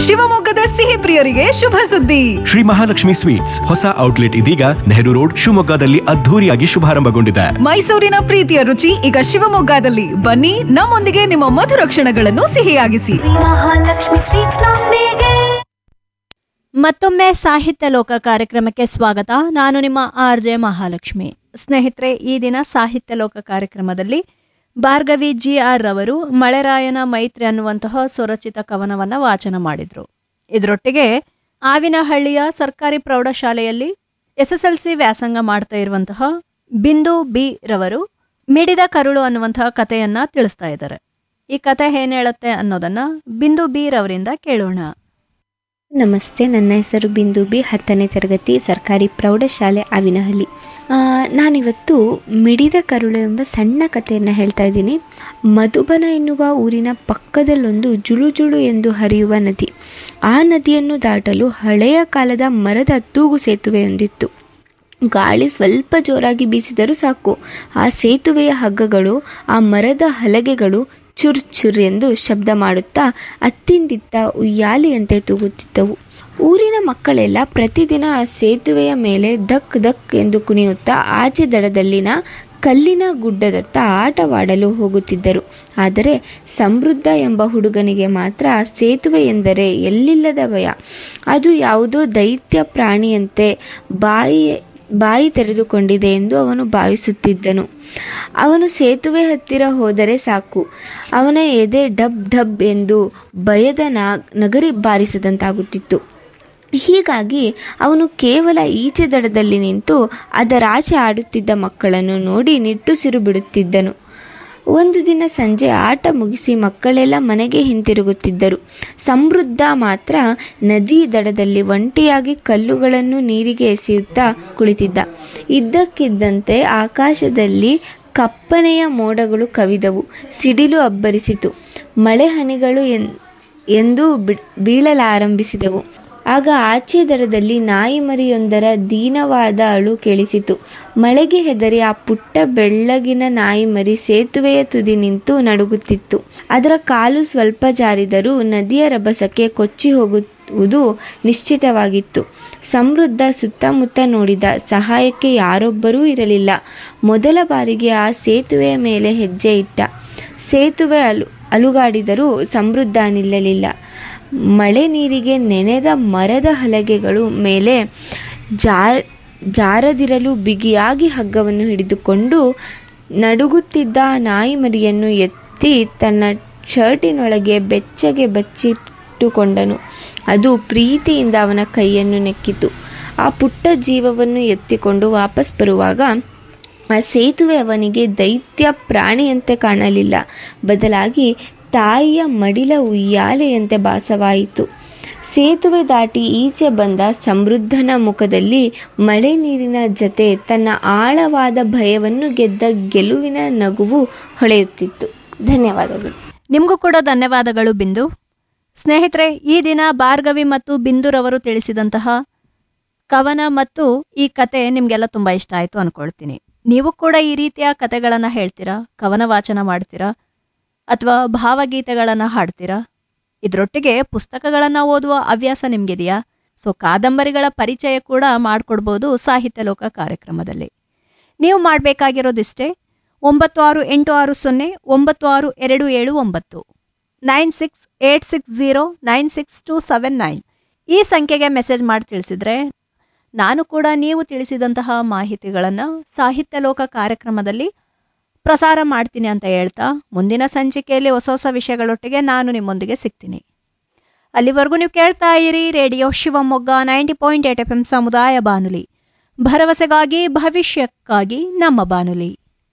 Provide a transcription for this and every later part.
ಶಿವಮೊಗ್ಗದ ಸಿಹಿ ಪ್ರಿಯರಿಗೆ ಶುಭ ಸುದ್ದಿ ಶ್ರೀ ಮಹಾಲಕ್ಷ್ಮಿ ಸ್ವೀಟ್ಸ್ ಹೊಸ ಔಟ್ಲೆಟ್ ಇದೀಗ ನೆಹರು ರೋಡ್ ಶಿವಮೊಗ್ಗದಲ್ಲಿ ಅದ್ಧೂರಿಯಾಗಿ ಶುಭಾರಂಭಗೊಂಡಿದೆ ಮೈಸೂರಿನ ಪ್ರೀತಿಯ ರುಚಿ ಈಗ ಶಿವಮೊಗ್ಗದಲ್ಲಿ ಬನ್ನಿ ನಮ್ಮೊಂದಿಗೆ ನಿಮ್ಮ ಮಧುರ ಕ್ಷಣಗಳನ್ನು ಸಿಹಿಯಾಗಿಸಿ ಮಹಾಲಕ್ಷ್ಮಿ ಸ್ವೀಟ್ಸ್ ನೊಂದಿಗೆ ಮತ್ತೊಮ್ಮೆ ಸಾಹಿತ್ಯ ಲೋಕ ಕಾರ್ಯಕ್ರಮಕ್ಕೆ ಸ್ವಾಗತ ನಾನು ನಿಮ್ಮ ಆರ್ ಜೆ ಮಹಾಲಕ್ಷ್ಮಿ ಸ್ನೇಹಿತರೆ ಈ ದಿನ ಸಾಹಿತ್ಯ ಲೋಕ ಕಾರ್ಯಕ್ರಮದಲ್ಲಿ ಭಾರ್ಗವಿ ಜಿ ಆರ್ ರವರು ಮಳೆರಾಯನ ಮೈತ್ರಿ ಅನ್ನುವಂತಹ ಸ್ವರಚಿತ ಕವನವನ್ನು ವಾಚನ ಮಾಡಿದರು ಇದರೊಟ್ಟಿಗೆ ಆವಿನಹಳ್ಳಿಯ ಸರ್ಕಾರಿ ಪ್ರೌಢಶಾಲೆಯಲ್ಲಿ ಎಸ್ ಎಸ್ ಎಲ್ ಸಿ ವ್ಯಾಸಂಗ ಮಾಡ್ತಾ ಇರುವಂತಹ ಬಿಂದು ಬಿ ರವರು ಮಿಡಿದ ಕರುಳು ಅನ್ನುವಂತಹ ಕಥೆಯನ್ನ ತಿಳಿಸ್ತಾ ಇದ್ದಾರೆ ಈ ಕಥೆ ಏನ್ ಹೇಳುತ್ತೆ ಅನ್ನೋದನ್ನ ಬಿಂದು ಬಿ ರವರಿಂದ ಕೇಳೋಣ ನಮಸ್ತೆ ನನ್ನ ಹೆಸರು ಬಿಂದು ಬಿ ಹತ್ತನೇ ತರಗತಿ ಸರ್ಕಾರಿ ಪ್ರೌಢಶಾಲೆ ಆವಿನಹಳ್ಳಿ ಆ, ನಾನಿವತ್ತು ಮಿಡಿದ ಕರುಳು ಎಂಬ ಸಣ್ಣ ಕಥೆಯನ್ನು ಹೇಳ್ತಾ ಇದ್ದೀನಿ ಮಧುಬನ ಎನ್ನುವ ಊರಿನ ಪಕ್ಕದಲ್ಲೊಂದು ಜುಳು ಜುಳು ಎಂದು ಹರಿಯುವ ನದಿ ಆ ನದಿಯನ್ನು ದಾಟಲು ಹಳೆಯ ಕಾಲದ ಮರದ ತೂಗು ಸೇತುವೆಯೊಂದಿತ್ತು ಗಾಳಿ ಸ್ವಲ್ಪ ಜೋರಾಗಿ ಬೀಸಿದರೂ ಸಾಕು ಆ ಸೇತುವೆಯ ಹಗ್ಗಗಳು ಆ ಮರದ ಹಲಗೆಗಳು ಚುರ್ ಚುರ್ ಎಂದು ಶಬ್ದ ಮಾಡುತ್ತಾ ಅತ್ತಿಂದಿತ್ತ ಉಯ್ಯಾಲೆಯಂತೆ ತೂಗುತ್ತಿದ್ದವು ಊರಿನ ಮಕ್ಕಳೆಲ್ಲ ಪ್ರತಿದಿನ ಆ ಸೇತುವೆಯ ಮೇಲೆ ದಕ್ ದಕ್ ಎಂದು ಕುಣಿಯುತ್ತಾ ಆಚೆ ದಡದಲ್ಲಿನ ಕಲ್ಲಿನ ಗುಡ್ಡದತ್ತ ಆಟವಾಡಲು ಹೋಗುತ್ತಿದ್ದರು ಆದರೆ ಸಮೃದ್ಧ ಎಂಬ ಹುಡುಗನಿಗೆ ಮಾತ್ರ ಆ ಸೇತುವೆ ಎಂದರೆ ಎಲ್ಲಿಲ್ಲದ ಭಯ ಅದು ಯಾವುದೋ ದೈತ್ಯ ಪ್ರಾಣಿಯಂತೆ ಬಾಯಿ ಬಾಯಿ ತೆರೆದುಕೊಂಡಿದೆ ಎಂದು ಅವನು ಭಾವಿಸುತ್ತಿದ್ದನು ಅವನು ಸೇತುವೆ ಹತ್ತಿರ ಹೋದರೆ ಸಾಕು ಅವನ ಎದೆ ಡಬ್ ಡಬ್ ಎಂದು ಭಯದ ನಾ ನಗರಿ ಬಾರಿಸಿದಂತಾಗುತ್ತಿತ್ತು ಹೀಗಾಗಿ ಅವನು ಕೇವಲ ಈಚೆ ದಡದಲ್ಲಿ ನಿಂತು ಅದರಾಚೆ ಆಡುತ್ತಿದ್ದ ಮಕ್ಕಳನ್ನು ನೋಡಿ ನಿಟ್ಟುಸಿರು ಬಿಡುತ್ತಿದ್ದನು ಒಂದು ದಿನ ಸಂಜೆ ಆಟ ಮುಗಿಸಿ ಮಕ್ಕಳೆಲ್ಲ ಮನೆಗೆ ಹಿಂತಿರುಗುತ್ತಿದ್ದರು ಸಮೃದ್ಧ ಮಾತ್ರ ನದಿ ದಡದಲ್ಲಿ ಒಂಟಿಯಾಗಿ ಕಲ್ಲುಗಳನ್ನು ನೀರಿಗೆ ಎಸೆಯುತ್ತಾ ಕುಳಿತಿದ್ದ ಇದ್ದಕ್ಕಿದ್ದಂತೆ ಆಕಾಶದಲ್ಲಿ ಕಪ್ಪನೆಯ ಮೋಡಗಳು ಕವಿದವು ಸಿಡಿಲು ಅಬ್ಬರಿಸಿತು ಮಳೆ ಹನಿಗಳು ಎನ್ ಎಂದು ಬಿ- ಬೀಳಲಾರಂಭಿಸಿದವು ಆಗ ಆಚೆ ದಡದಲ್ಲಿ ನಾಯಿ ಮರಿಯೊಂದರ ದೀನವಾದ ಅಳು ಕೇಳಿಸಿತು ಮಳೆಗೆ ಹೆದರಿ ಆ ಪುಟ್ಟ ಬೆಳ್ಳಗಿನ ನಾಯಿ ಮರಿ ಸೇತುವೆಯ ತುದಿ ನಿಂತು ನಡುಗುತ್ತಿತ್ತು ಅದರ ಕಾಲು ಸ್ವಲ್ಪ ಜಾರಿದರೂ ನದಿಯ ರಭಸಕ್ಕೆ ಕೊಚ್ಚಿ ಹೋಗುವುದು ನಿಶ್ಚಿತವಾಗಿತ್ತು ಸಮೃದ್ಧ ಸುತ್ತಮುತ್ತ ನೋಡಿದ ಸಹಾಯಕ್ಕೆ ಯಾರೊಬ್ಬರೂ ಇರಲಿಲ್ಲ ಮೊದಲ ಬಾರಿಗೆ ಆ ಸೇತುವೆಯ ಮೇಲೆ ಹೆಜ್ಜೆ ಇಟ್ಟ ಸೇತುವೆ ಅಲು ಅಲುಗಾಡಿದರೂ ಸಮೃದ್ಧ ನಿಲ್ಲಲಿಲ್ಲ ಮಳೆ ನೀರಿಗೆ ನೆನೆದ ಮರದ ಹಲಗೆಗಳು ಮೇಲೆ ಜಾರ್ ಜಾರದಿರಲು ಬಿಗಿಯಾಗಿ ಹಗ್ಗವನ್ನು ಹಿಡಿದುಕೊಂಡು ನಡುಗುತ್ತಿದ್ದ ನಾಯಿ ಮರಿಯನ್ನು ಎತ್ತಿ ತನ್ನ ಶರ್ಟಿನೊಳಗೆ ಬೆಚ್ಚಗೆ ಬಚ್ಚಿಟ್ಟುಕೊಂಡನು ಅದು ಪ್ರೀತಿಯಿಂದ ಅವನ ಕೈಯನ್ನು ನೆಕ್ಕಿತು ಆ ಪುಟ್ಟ ಜೀವವನ್ನು ಎತ್ತಿಕೊಂಡು ವಾಪಸ್ ಬರುವಾಗ ಆ ಸೇತುವೆ ಅವನಿಗೆ ದೈತ್ಯ ಪ್ರಾಣಿಯಂತೆ ಕಾಣಲಿಲ್ಲ ಬದಲಾಗಿ ತಾಯಿಯ ಮಡಿಲ ಉಯ್ಯಾಲೆಯಂತೆ ಭಾಸವಾಯಿತು ಸೇತುವೆ ದಾಟಿ ಈಚೆ ಬಂದ ಸಮೃದ್ಧನ ಮುಖದಲ್ಲಿ ಮಳೆ ನೀರಿನ ಜತೆ ತನ್ನ ಆಳವಾದ ಭಯವನ್ನು ಗೆದ್ದ ಗೆಲುವಿನ ನಗುವು ಹೊಳೆಯುತ್ತಿತ್ತು ಧನ್ಯವಾದಗಳು ನಿಮಗೂ ಕೂಡ ಧನ್ಯವಾದಗಳು ಬಿಂದು ಸ್ನೇಹಿತರೆ ಈ ದಿನ ಭಾರ್ಗವಿ ಮತ್ತು ಬಿಂದುರವರು ತಿಳಿಸಿದಂತಹ ಕವನ ಮತ್ತು ಈ ಕತೆ ನಿಮಗೆಲ್ಲ ತುಂಬ ಇಷ್ಟ ಆಯಿತು ಅನ್ಕೊಳ್ತೀನಿ ನೀವು ಕೂಡ ಈ ರೀತಿಯ ಕತೆಗಳನ್ನು ಹೇಳ್ತೀರಾ ಕವನ ವಾಚನ ಮಾಡ್ತೀರಾ ಅಥವಾ ಭಾವಗೀತೆಗಳನ್ನು ಹಾಡ್ತೀರಾ ಇದರೊಟ್ಟಿಗೆ ಪುಸ್ತಕಗಳನ್ನು ಓದುವ ಹವ್ಯಾಸ ನಿಮಗಿದೆಯಾ ಸೊ ಕಾದಂಬರಿಗಳ ಪರಿಚಯ ಕೂಡ ಮಾಡಿಕೊಡ್ಬೋದು ಸಾಹಿತ್ಯ ಲೋಕ ಕಾರ್ಯಕ್ರಮದಲ್ಲಿ ನೀವು ಮಾಡಬೇಕಾಗಿರೋದಿಷ್ಟೇ ಒಂಬತ್ತು ಆರು ಎಂಟು ಆರು ಸೊನ್ನೆ ಒಂಬತ್ತು ಆರು ಎರಡು ಏಳು ಒಂಬತ್ತು nine six eight six zero nine six two seven nine ಈ ಸಂಖ್ಯೆಗೆ ಮೆಸೇಜ್ ಮಾಡಿ ತಿಳಿಸಿದ್ರೆ ನಾನು ಕೂಡ ನೀವು ತಿಳಿಸಿದಂತಹ ಮಾಹಿತಿಗಳನ್ನು ಸಾಹಿತ್ಯ ಲೋಕ ಕಾರ್ಯಕ್ರಮದಲ್ಲಿ ಪ್ರಸಾರ ಮಾಡ್ತೀನಿ ಅಂತ ಹೇಳ್ತಾ ಮುಂದಿನ ಸಂಚಿಕೆಯಲ್ಲಿ ಹೊಸ ಹೊಸ ವಿಷಯಗಳೊಟ್ಟಿಗೆ ನಾನು ನಿಮ್ಮೊಂದಿಗೆ ಸಿಗ್ತೀನಿ ಅಲ್ಲಿವರೆಗೂ ನೀವು ಕೇಳ್ತಾ ಇರಿ radio Shivamogga ninety point eight F M ಸಮುದಾಯ ಬಾನುಲಿ ಭರವಸೆಗಾಗಿ ಭವಿಷ್ಯಕ್ಕಾಗಿ ನಮ್ಮ ಬಾನುಲಿ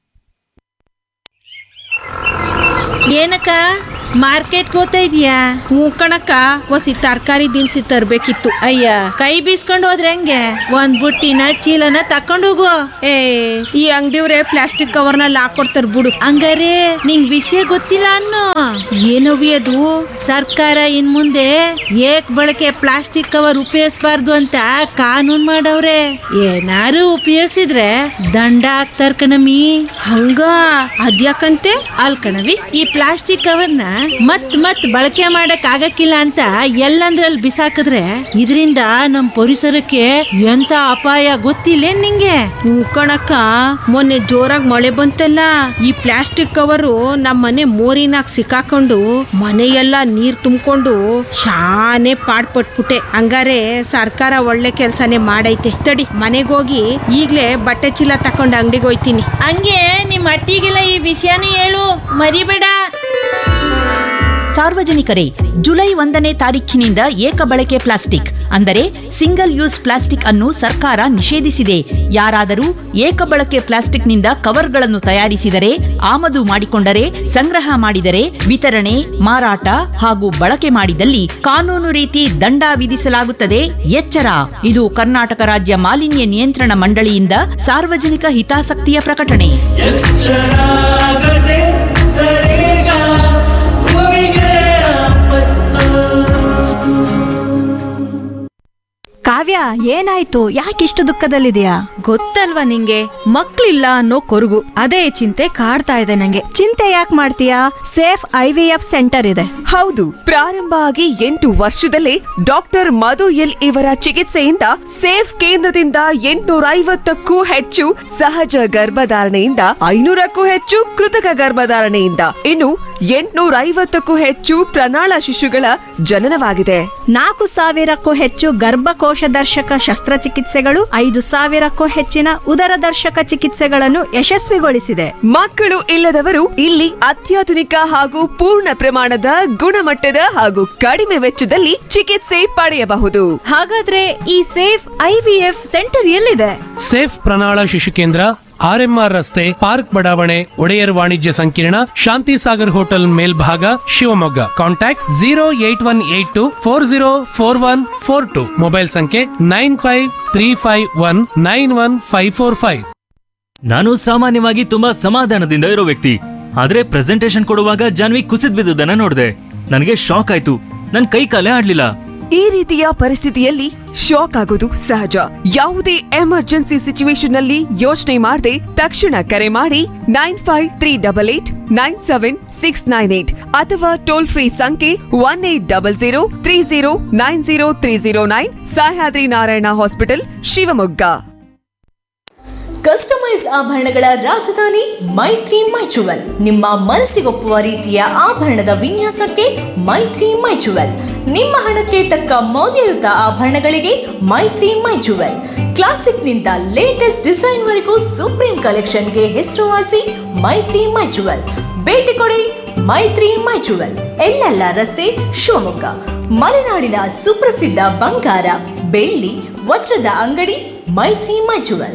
ಏನಕ್ಕ ಮಾರ್ಕೆಟ್ಗೆ ಹೋಗ್ತಾ ಇದೀಯಾ ಹ್ಞೂ ಕಣಕ್ಕ ಒಸಿ ತರಕಾರಿ ದಿನಸಿ ತರ್ಬೇಕಿತ್ತು ಅಯ್ಯ ಕೈ ಬೀಸ್ಕೊಂಡು ಹೋದ್ರೆ ಹೆಂಗೆ ಒಂದ್ ಬುಟ್ಟಿನ ಚೀಲನ ತಕೊಂಡು ಹೋಗು ಏ ಈ ಅಂಗಡಿಯವ್ರೆ ಪ್ಲಾಸ್ಟಿಕ್ ಕವರ್ನಲ್ಲಿ ಹಾಕೊಡ್ತಾರ ಬಿಡು ಹಂಗಾರೆ ನಿಂಗ್ ವಿಷಯ ಗೊತ್ತಿಲ್ಲ ಅನ್ನು ಏನವಿ ಅದು ಸರ್ಕಾರ ಇನ್ ಮುಂದೆ ಏಕ್ ಬಳಕೆ ಪ್ಲಾಸ್ಟಿಕ್ ಕವರ್ ಉಪಯೋಗಿಸಬಾರ್ದು ಅಂತ ಕಾನೂನ್ ಮಾಡವ್ರೆ ಏನಾರು ಉಪಯೋಗಿಸಿದ್ರೆ ದಂಡ ಹಾಕ್ತಾರ ಕಣಮಿ ಹಂಗ ಅದ್ಯಾಕಂತೆ ಅಲ್ ಕಣವಿ ಈ ಪ್ಲಾಸ್ಟಿಕ್ ಕವರ್ನ ಮತ್ ಮತ್ ಬಳಕೆ ಮಾಡಕ್ ಆಗಕ್ಕಿಲ್ಲ ಅಂತ ಎಲ್ಲಂದ್ರಲ್ಲಿ ಬಿಸಾಕಿದ್ರೆ ಇದರಿಂದ ನಮ್ ಪರಿಸರಕ್ಕೆ ಎಂತ ಅಪಾಯ ಗೊತ್ತಿಲ್ಲ ನಿಂಗೆ ಕಣಕ್ಕ ಮೊನ್ನೆ ಜೋರಾಗಿ ಮಳೆ ಬಂತಲ್ಲ ಈ ಪ್ಲಾಸ್ಟಿಕ್ ಕವರು ನಮ್ಮ ಮನೆ ಮೋರಿನಾಗ ಸಿಕ್ಕಾಕೊಂಡು ಮನೆಯೆಲ್ಲ ನೀರ್ ತುಂಬಿಕೊಂಡು ಶಾನೆ ಪಾಡ್ಪಟ್ಬಿಟ್ಟೆ ಹಂಗಾರೆ ಸರ್ಕಾರ ಒಳ್ಳೆ ಕೆಲ್ಸನೇ ಮಾಡೈತೆ ತಡಿ ಮನೆಗೋಗಿ ಈಗ್ಲೇ ಬಟ್ಟೆ ಚೀಲ ತಕೊಂಡು ಅಂಗಡಿಗೆ ಹೋಯ್ತೀನಿ ಹಂಗೆ ನಿಮ್ ಅಟ್ಟಿಗೆಲ್ಲ ಈ ವಿಷಯನೂ ಹೇಳು ಮರಿಬೇಡ ಸಾರ್ವಜನಿಕರೇ ಜುಲೈ ಒಂದನೇ ತಾರೀಖಿನಿಂದ ಏಕ ಬಳಕೆ ಪ್ಲಾಸ್ಟಿಕ್ ಅಂದರೆ ಸಿಂಗಲ್ ಯೂಸ್ ಪ್ಲಾಸ್ಟಿಕ್ ಅನ್ನು ಸರ್ಕಾರ ನಿಷೇಧಿಸಿದೆ ಯಾರಾದರೂ ಏಕ ಬಳಕೆ ಪ್ಲಾಸ್ಟಿಕ್ನಿಂದ ಕವರ್ಗಳನ್ನು ತಯಾರಿಸಿದರೆ ಆಮದು ಮಾಡಿಕೊಂಡರೆ ಸಂಗ್ರಹ ಮಾಡಿದರೆ ವಿತರಣೆ ಮಾರಾಟ ಹಾಗೂ ಬಳಕೆ ಮಾಡಿದಲ್ಲಿ ಕಾನೂನು ರೀತಿ ದಂಡ ವಿಧಿಸಲಾಗುತ್ತದೆ ಎಚ್ಚರ ಇದು ಕರ್ನಾಟಕ ರಾಜ್ಯ ಮಾಲಿನ್ಯ ನಿಯಂತ್ರಣ ಮಂಡಳಿಯಿಂದ ಸಾರ್ವಜನಿಕ ಹಿತಾಸಕ್ತಿಯ ಪ್ರಕಟಣೆ ಎಚ್ಚರಾಗದೆ ತರೇಗ ಭೂಮಿಗೆ ಆಪತ್ತು ಕಾವ್ಯ ಏನಾಯ್ತು ಯಾಕಿಷ್ಟು ದುಃಖದಲ್ಲಿದೆಯಾ ಗೊತ್ತಲ್ವಾ ನಿಂಗೆ ಮಕ್ಳಿಲ್ಲ ಅನ್ನೋ ಕೊರಗು ಅದೇ ಚಿಂತೆ ಕಾಡ್ತಾ ಇದೆ ನಂಗೆ ಚಿಂತೆ ಯಾಕೆ ಮಾಡ್ತೀಯಾ safe I V F centre ಇದೆ ಹೌದು ಪ್ರಾರಂಭ ಆಗಿ ಎಂಟು ವರ್ಷದಲ್ಲೇ ಡಾಕ್ಟರ್ ಮಧು ಎಲ್ ಇವರ ಚಿಕಿತ್ಸೆಯಿಂದ ಸೇಫ್ ಕೇಂದ್ರದಿಂದ ಎಂಟುನೂರ ಐವತ್ತಕ್ಕೂ ಹೆಚ್ಚು ಸಹಜ ಗರ್ಭಧಾರಣೆಯಿಂದ ಐನೂರಕ್ಕೂ ಹೆಚ್ಚು ಕೃತಕ ಗರ್ಭಧಾರಣೆಯಿಂದ ಇನ್ನು ಎಂಟುನೂರ ಐವತ್ತಕ್ಕೂ ಹೆಚ್ಚು ಪ್ರಣಾಳ ಶಿಶುಗಳ ಜನನವಾಗಿದೆ ನಾಲ್ಕು ಸಾವಿರಕ್ಕೂ ಹೆಚ್ಚು ಗರ್ಭಕೋಶ ದರ್ಶಕ ಶಸ್ತ್ರಚಿಕಿತ್ಸೆಗಳು ಐದು ಸಾವಿರಕ್ಕೂ ಹೆಚ್ಚಿನ ಉದರ ದರ್ಶಕ ಚಿಕಿತ್ಸೆಗಳನ್ನು ಯಶಸ್ವಿಗೊಳಿಸಿದೆ ಮಕ್ಕಳು ಇಲ್ಲದವರು ಇಲ್ಲಿ ಅತ್ಯಾಧುನಿಕ ಹಾಗೂ ಪೂರ್ಣ ಪ್ರಮಾಣದ ಗುಣಮಟ್ಟದ ಹಾಗೂ ಕಡಿಮೆ ವೆಚ್ಚದಲ್ಲಿ ಚಿಕಿತ್ಸೆ ಪಡೆಯಬಹುದು ಹಾಗಾದ್ರೆ ಈ ಸೇಫ್ ಐವಿಎಫ್ ಸೆಂಟರ್ ಎಲ್ಲಿದೆ ಸೇಫ್ ಪ್ರಣಾಳ ಶಿಶು ಕೇಂದ್ರ ಆರ್ಎಂಆರ್ ರಸ್ತೆ ಪಾರ್ಕ್ ಬಡಾವಣೆ ಒಡೆಯರ್ ವಾಣಿಜ್ಯ ಸಂಕೀರ್ಣ ಶಾಂತಿ ಸಾಗರ್ ಹೋಟೆಲ್ ಮೇಲ್ಭಾಗ Shivamogga contact zero eight one eight two four zero four one four two mobile ಸಂಖ್ಯೆ nine five three five one nine one five four five ನಾನು ಸಾಮಾನ್ಯವಾಗಿ ತುಂಬಾ ಸಮಾಧಾನದಿಂದ ಇರೋ ವ್ಯಕ್ತಿ ಆದ್ರೆ ಪ್ರೆಸೆಂಟೇಶನ್ ಕೊಡುವಾಗ ಜಾನ್ವಿ ಕುಸಿದ್ ಬಿದ್ದುದನ್ನ ನೋಡಿದೆ ನನಗೆ ಶಾಕ್ ಆಯ್ತು ನನ್ ಕೈ ಕಾಲೇ ಆಡ್ಲಿಲ್ಲ ಈ ರೀತಿಯ ಪರಿಸ್ಥಿತಿಯಲ್ಲಿ ಶಾಕ್ ಆಗೋದು ಸಹಜ ಯಾವುದೇ ಎಮರ್ಜೆನ್ಸಿ ಸಿಚುವೇಶನ್ ನಲ್ಲಿ ಯೋಚನೆ ಮಾಡದೆ ತಕ್ಷಣ ಕರೆ ಮಾಡಿ nine five three double eight nine seven six nine eight ಅಥವಾ ಟೋಲ್ ಫ್ರೀ ಸಂಖ್ಯೆ one eight double zero three zero nine zero three zero nine Sahyadri Narayana hospital Shivamogga customise ಆಭರಣಗಳ ರಾಜಧಾನಿ ಮೈತ್ರಿ ಮೈಚುವಲ್ ನಿಮ್ಮ ಮನಸ್ಸಿಗೊಪ್ಪುವ ರೀತಿಯ ಆಭರಣದ ವಿನ್ಯಾಸಕ್ಕೆ ಮೈತ್ರಿ ಮೈಚುವಲ್ ನಿಮ್ಮ ಹಣಕ್ಕೆ ತಕ್ಕ ಮೌಲ್ಯಯುತ ಆಭರಣಗಳಿಗೆ ಮೈತ್ರಿ ಮೈಚುವಲ್ ಕ್ಲಾಸಿಕ್ನಿಂದ ಲೇಟೆಸ್ಟ್ ಡಿಸೈನ್ವರೆಗೂ ಸುಪ್ರೀಂ ಕಲೆಕ್ಷನ್ಗೆ ಹೆಸರುವಾಸಿ ಮೈತ್ರಿ ಮೈಚುವಲ್ ಭೇಟಿ ಕೊಡಿ ಮೈತ್ರಿ ಮೈಚುವಲ್ ಎಲ್ಲೆಲ್ಲ ರಸ್ತೆ ಶಿವಮೊಗ್ಗ ಮಲೆನಾಡಿನ ಸುಪ್ರಸಿದ್ಧ ಬಂಗಾರ ಬೆಳ್ಳಿ ವಜ್ರದ ಅಂಗಡಿ ಮೈತ್ರಿ ಮೈಚುವಲ್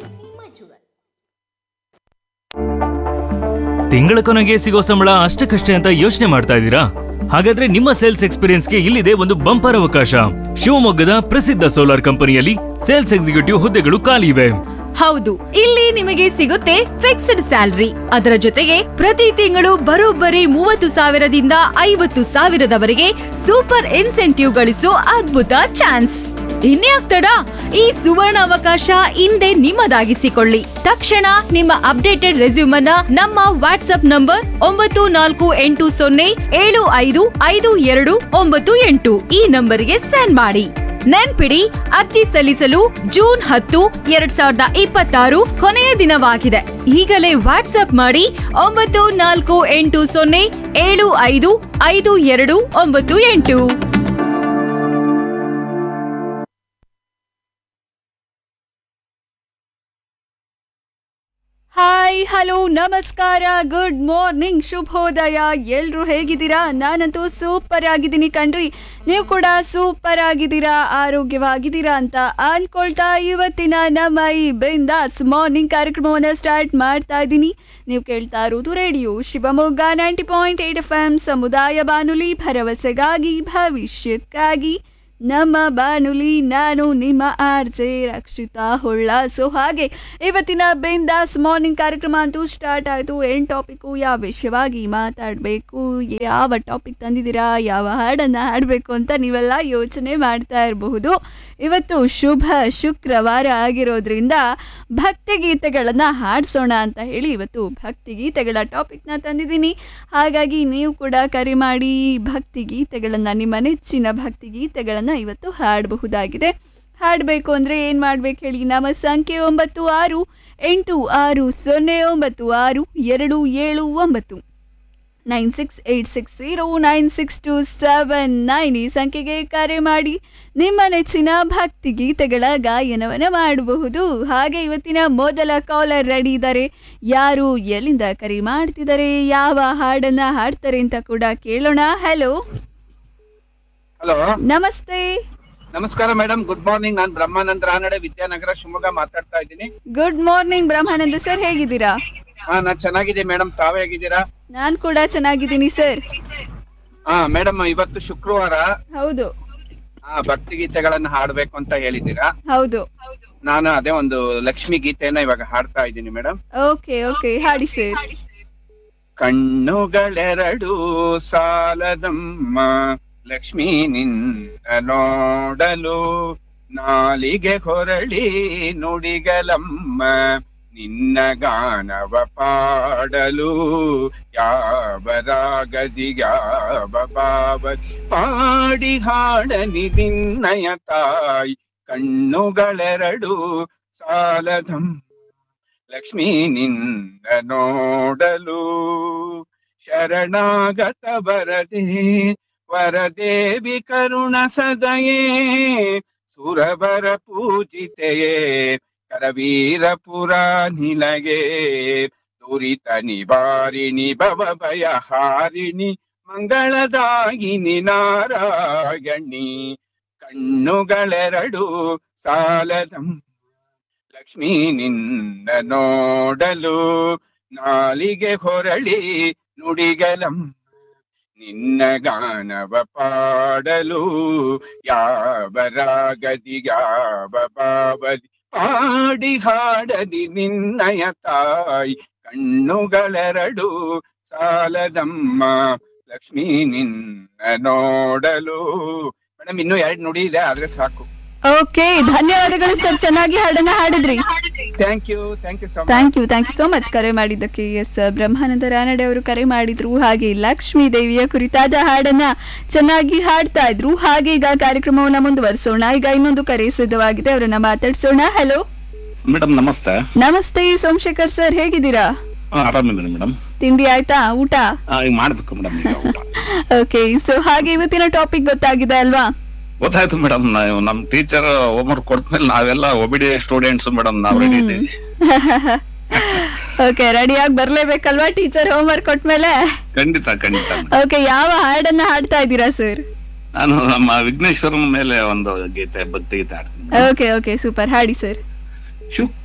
ತಿಂಗಳ ಕೊನೆಗೆ ಸಿಗೋ ಸಂಬಳ ಅಷ್ಟಕ್ಕಷ್ಟೇ ಅಂತ ಯೋಚನೆ ಮಾಡ್ತಾ ಇದ್ದೀರಾ ಹಾಗಾದ್ರೆ ನಿಮ್ಮ ಸೇಲ್ಸ್ ಎಕ್ಸ್ಪೀರಿಯನ್ಸ್ಗೆ ಇಲ್ಲಿದೆ ಒಂದು ಬಂಪರ್ ಅವಕಾಶ ಶಿವಮೊಗ್ಗದ ಪ್ರಸಿದ್ಧ ಸೋಲಾರ್ ಕಂಪನಿಯಲ್ಲಿ ಸೇಲ್ಸ್ ಎಕ್ಸಿಕ್ಯೂಟಿವ್ ಹುದ್ದೆಗಳು ಖಾಲಿ ಇವೆ ಹೌದು ಇಲ್ಲಿ ನಿಮಗೆ ಸಿಗುತ್ತೆ ಫಿಕ್ಸ್ಡ್ ಸ್ಯಾಲರಿ ಅದರ ಜೊತೆಗೆ ಪ್ರತಿ ತಿಂಗಳು ಬರೋಬ್ಬರಿ ಮೂವತ್ತು ಸಾವಿರದಿಂದ ಐವತ್ತು ಸಾವಿರದವರೆಗೆ ಸೂಪರ್ ಇನ್ಸೆಂಟಿವ್ ಗಳಿಸೋ ಅದ್ಭುತ ಚಾನ್ಸ್ ಇನ್ಯಾಕ್ ತಡ ಈ ಸುವರ್ಣ ಅವಕಾಶ ಹಿಂದೆ ನಿಮ್ಮದಾಗಿಸಿಕೊಳ್ಳಿ ತಕ್ಷಣ ನಿಮ್ಮ ಅಪ್ಡೇಟೆಡ್ ರೆಸ್ಯೂಮನ್ನ ನಮ್ಮ ವಾಟ್ಸ್ಆಪ್ ನಂಬರ್ ಒಂಬತ್ತು ನಾಲ್ಕು ಎಂಟು ಸೊನ್ನೆ ಏಳು ಐದು ಐದು ಎರಡು ಒಂಬತ್ತು ಎಂಟು ಈ ನಂಬರ್ಗೆ ಸೆಂಡ್ ಮಾಡಿ ನೆನ್ಪಿಡಿ ಅರ್ಜಿ ಸಲ್ಲಿಸಲು ಜೂನ್ ಹತ್ತು ಎರಡ್ ಸಾವಿರದ ಇಪ್ಪತ್ತಾರು ಕೊನೆಯ ದಿನವಾಗಿದೆ ಈಗಲೇ ವಾಟ್ಸ್ಆಪ್ ಮಾಡಿ ಒಂಬತ್ತು ನಾಲ್ಕು ಎಂಟು ಸೊನ್ನೆ ಏಳು ಐದು ಐದು ಎರಡು ಒಂಬತ್ತು ಎಂಟು ಹಾಯ್ ಹಲೋ ನಮಸ್ಕಾರ ಗುಡ್ ಮಾರ್ನಿಂಗ್ ಶುಭೋದಯ ಎಲ್ರು ಹೇಗಿದ್ದೀರಾ ನಾನಂತೂ ಸೂಪರ್ ಆಗಿದ್ದೀನಿ ಕಣ್ರಿ ನೀವು ಕೂಡ ಸೂಪರ್ ಆಗಿದ್ದೀರಾ ಆರೋಗ್ಯವಾಗಿದ್ದೀರಾ ಅಂತ ಅನ್ಕೊಳ್ತಾ ಇವತ್ತಿನ ನಮ್ಮ ಈ ಬಿಂದಾಸ್ ಮಾರ್ನಿಂಗ್ ಕಾರ್ಯಕ್ರಮವನ್ನು ಸ್ಟಾರ್ಟ್ ಮಾಡ್ತಾ ಇದ್ದೀನಿ ನೀವು ಕೇಳ್ತಾ ಇರೋದು radio Shivamogga ninety point eight F M ಸಮುದಾಯ ಬಾನುಲಿ ಭರವಸೆಗಾಗಿ ಭವಿಷ್ಯಕ್ಕಾಗಿ ನಮ್ಮ ಬಾನುಲಿ ನಾನು ನಿಮ್ಮ R J Rakshita Holla so ಹಾಗೆ ಇವತ್ತಿನ ಬಿಂದಾಸ್ ಮಾರ್ನಿಂಗ್ ಕಾರ್ಯಕ್ರಮ ಅಂತೂ ಸ್ಟಾರ್ಟ್ ಆಯಿತು ಏನು ಟಾಪಿಕ್ಕು ಯಾವ ವಿಷಯವಾಗಿ ಮಾತಾಡಬೇಕು ಯಾವ ಟಾಪಿಕ್ ತಂದಿದ್ದೀರಾ ಯಾವ ಹಾಡನ್ನು ಹಾಡಬೇಕು ಅಂತ ನೀವೆಲ್ಲ ಯೋಚನೆ ಮಾಡ್ತಾ ಇರಬಹುದು ಇವತ್ತು ಶುಭ ಶುಕ್ರವಾರ ಆಗಿರೋದ್ರಿಂದ ಭಕ್ತಿಗೀತೆಗಳನ್ನು ಹಾಡಿಸೋಣ ಅಂತ ಹೇಳಿ ಇವತ್ತು ಭಕ್ತಿಗೀತೆಗಳ ಟಾಪಿಕ್ನ ತಂದಿದ್ದೀನಿ ಹಾಗಾಗಿ ನೀವು ಕೂಡ ಕರೆ ಮಾಡಿ ಭಕ್ತಿಗೀತೆಗಳನ್ನು ನಿಮ್ಮ ನೆಚ್ಚಿನ ಭಕ್ತಿಗೀತೆಗಳನ್ನು ಇವತ್ತು ಹಾಡಬಹುದಾಗಿದೆ ಹಾಡಬೇಕು ಅಂದರೆ ಏನು ಮಾಡಬೇಕು ಹೇಳಿ ನಮ್ಮ ಸಂಖ್ಯೆ ಒಂಬತ್ತು ಆರು ಎಂಟು ಆರು ಸೊನ್ನೆ ಒಂಬತ್ತು ಆರು ಎರಡು ಏಳು ಒಂಬತ್ತು nine six eight six zero nine six two seven nine ಈ ಸಂಖ್ಯೆಗೆ ಕರೆ ಮಾಡಿ ನಿಮ್ಮ ನೆಚ್ಚಿನ ಭಕ್ತಿ ಗೀತೆಗಳ ಗಾಯನವನ್ನು ಮಾಡಬಹುದು ಹಾಗೆ ಇವತ್ತಿನ ಮೊದಲ ಕಾಲರ್ ರೆಡಿ ಇದ್ದಾರೆ ಯಾರು ಎಲ್ಲಿಂದ ಕರೆ ಮಾಡ್ತಿದ್ದಾರೆ ಯಾವ ಹಾಡನ್ನ ಹಾಡ್ತಾರೆ ಅಂತ ಕೂಡ ಕೇಳೋಣ ಹಲೋ ಹಲೋ ನಮಸ್ತೆ ನಮಸ್ಕಾರ ಮೇಡಮ್ ಗುಡ್ ಮಾರ್ನಿಂಗ್ ನಾನು ಬ್ರಹ್ಮಾನಂದ ರಾನಡೆ ವಿದ್ಯಾನಗರ ಶಿವಮೊಗ್ಗ ಮಾತಾಡ್ತಾ ಇದ್ದೀನಿ ಗುಡ್ ಮಾರ್ನಿಂಗ್ ಬ್ರಹ್ಮಾನಂದ ಸರ್ ಹೇಗಿದ್ದೀರಾ ಹಾ ನಾನ್ ಚೆನ್ನಾಗಿದೆ ಮೇಡಮ್ ತಾವೇ ಹೇಗಿದ್ದೀರಾ ನಾನು ಕೂಡ ಚೆನ್ನಾಗಿದ್ದೀನಿ ಸರ್ ಹಾ ಮೇಡಮ್ ಇವತ್ತು ಶುಕ್ರವಾರ ಹೌದು ಆ ಭಕ್ತಿ ಗೀತೆಗಳನ್ನ ಹಾಡ್ಬೇಕು ಅಂತ ಹೇಳಿದ್ದೀರಾ ಹೌದು ನಾನು ಅದೇ ಒಂದು ಲಕ್ಷ್ಮಿ ಗೀತೆಯನ್ನ ಇವಾಗ ಹಾಡ್ತಾ ಇದ್ದೀನಿ ಮೇಡಮ್ ಓಕೆ ಓಕೆ ಹಾಡಿ ಸರ್ ಕಣ್ಣುಗಳೆರಡು ಸಾಲದಮ್ಮ ಲಕ್ಷ್ಮೀ ನಿನ್ನ ನೋಡಲು ನಾಲಿಗೆ ಹೊರಳಿ ನುಡಿಗಳಮ್ಮ ನಿನ್ನ ಗಾನವ ಪಾಡಲು ಯಾವ ರಾಗದಿ ಯಾವ ಭಾವ ಪಾಡಿ ಹಾಡಲಿ ನಿನ್ನಯ ತಾಯಿ ಕಣ್ಣುಗಳೆರಡು ಸಾಲದಂ ಲಕ್ಷ್ಮೀ ನಿನ್ನ ನೋಡಲು ಶರಣಾಗತ ವರದೆ ವರದೇವಿ ಕರುಣ ಸದಯೇ ಸುರವರ ಪೂಜಿತೆಯೇ ಕರವೀರಪುರ ನಿಲಗೆ ದುರಿತ ನಿವಾರಿಣಿ ಭವ ಭಯ ಹಾರಿಣಿ ಮಂಗಳದಾಯಿನಿ ನಾರಾಯಣಿ ಕಣ್ಣುಗಳೆರಡು ಸಾಲದಂ ಲಕ್ಷ್ಮೀ ನಿನ್ನ ನೋಡಲು ನಾಲಿಗೆ ಹೊರಳಿ ನುಡಿಗಲಂ ನಿನ್ನ ಗಾನವ ಪಾಡಲು ಯಾವ ರಾಗದಿ ಯಾವ ಬಾವದಿ ಪಾಡಿ ಹಾಡದಿ ನಿನ್ನಯ ತಾಯಿ ಕಣ್ಣುಗಳೆರಡು ಸಾಲದಮ್ಮ ಲಕ್ಷ್ಮೀ ನಿನ್ನ ನೋಡಲು ಮೇಡಮ್ ಇನ್ನೂ ಎರಡು ನುಡಿ ಇದೆ ಆದ್ರೆ ಸಾಕು ಓಕೆ ಧನ್ಯವಾದಗಳು ಸರ್ ಚೆನ್ನಾಗಿ ಹಾಡನ್ನ ಹಾಡಿದ್ರಿ thank you thank you so much thank you thank you so much ಕರೆ ಮಾಡಿದ್ದಕ್ಕೆ ಎಸ್ ಬ್ರಹ್ಮಾನಂದ ರಾನಡೆ ಅವರು ಕರೆ ಮಾಡಿದ್ರು ಹಾಗೆ ಲಕ್ಷ್ಮೀ ದೇವಿಯ ಕುರಿತಾದ ಹಾಡನ್ನ ಚೆನ್ನಾಗಿ ಹಾಡ್ತಾ ಇದ್ರು ಹಾಗೆ ಈಗ ಕಾರ್ಯಕ್ರಮವನ್ನ ಮುಂದುವರಿಸೋಣ ಈಗ ಇನ್ನೊಂದು ಕರೆ ಸಿದ್ಧವಾಗಿದೆ ಅವರನ್ನ ಮಾತಾಡ್ಸೋಣ ಹಲೋ ಮೇಡಮ್ ನಮಸ್ತೆ ನಮಸ್ತೆ ಸೋಮಶೇಖರ್ ಸರ್ ಹೇಗಿದ್ದೀರಾ ಆ, ಆರಾಮಿದ್ದೀನಿ ಮೇಡಮ್ ತಿಂಡಿ ಆಯ್ತಾ ಊಟ ಈಗ ಮಾಡ್ಬೇಕು ಮೇಡಮ್ ಈಗ ಊಟ ಓಕೆ ಸೊ ಹಾಗೆ ಇವತ್ತಿನ ಟಾಪಿಕ್ ಗೊತ್ತಾಗಿದೆ ಅಲ್ವಾ ಗೊತ್ತಾಯ್ತು ಮೇಡಮ್ ನಾವು ನಮ್ ಟೀಚರ್ ಹೋಮ್ವರ್ಕ್ ಕೊಟ್ಮೇಲೆ ನಾವೆಲ್ಲ ಒಬಿಡಿ ಸ್ಟೂಡೆಂಟ್ಸ್ ಮೇಡಮ್ ನಾವು ರೆಡಿ ಇದ್ದೀವಿ ಓಕೆ ರೆಡಿಯಾಗಿ ಬರ್ಲೇಬೇಕಲ್ವಾ ಟೀಚರ್ ಹೋಮ್ವರ್ಕ್ ಕೊಟ್ಮೇಲೆ ಖಂಡಿತ ಖಂಡಿತ ಓಕೆ ಯಾವ ಹಾಡನ್ನ ಹಾಡ್ತಾ ಇದ್ದೀರಾ ಸರ್ ನಾನು ನಮ್ಮ ವಿಘ್ನೇಶ್ವರನ ಮೇಲೆ ಒಂದು ಗೀತೆ ಭಕ್ತಿ ಗೀತೆ ಆಡ್ತೀನಿ ಓಕೆ ಓಕೆ ಸೂಪರ್ ಹಾಡಿ ಸರ್ ಶುಕ್